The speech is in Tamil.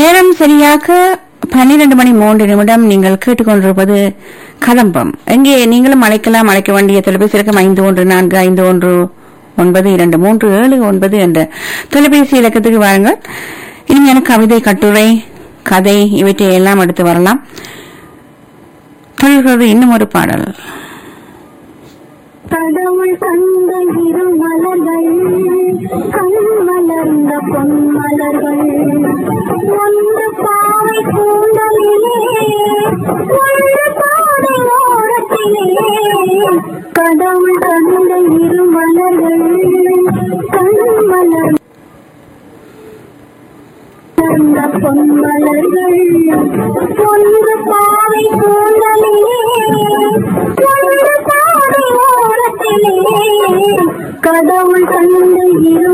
நேரம் சரியாக பன்னிரண்டு மணி மூன்று நிமிடம் நீங்கள் கேட்டுக்கொண்டிருப்பது கதம்பம் எங்கே நீங்களும் அழைக்கலாம் அழைக்க வேண்டிய தொலைபேசி இலக்கம் ஐந்து ஒன்று நான்கு ஐந்து ஒன்று ஒன்பது இரண்டு மூன்று ஏழு ஒன்பது என்ற தொலைபேசி இலக்கத்துக்கு வாருங்கள் இனிமையான கவிதை கட்டுரை கதை இவற்றை எல்லாம் எடுத்து வரலாம் தொடர்கிறது இன்னும் ஒரு பாடல் கடவுள் கண்ட இரு மலர்கள் கண் மலர்ந்த பொன்மலர்கள் ஒன்று பாவை கூந்தலிலே ஒன்று பாதை ஓரத்திலே கடவுள் கண்ட இரு மலர்கள் கண் மலர்ந்த பொன்மலர்கள் ஒன்று பாவை கூந்தலிலே ஒன்று பாதை ஓரத்திலே கடவுள் கண்ட இரு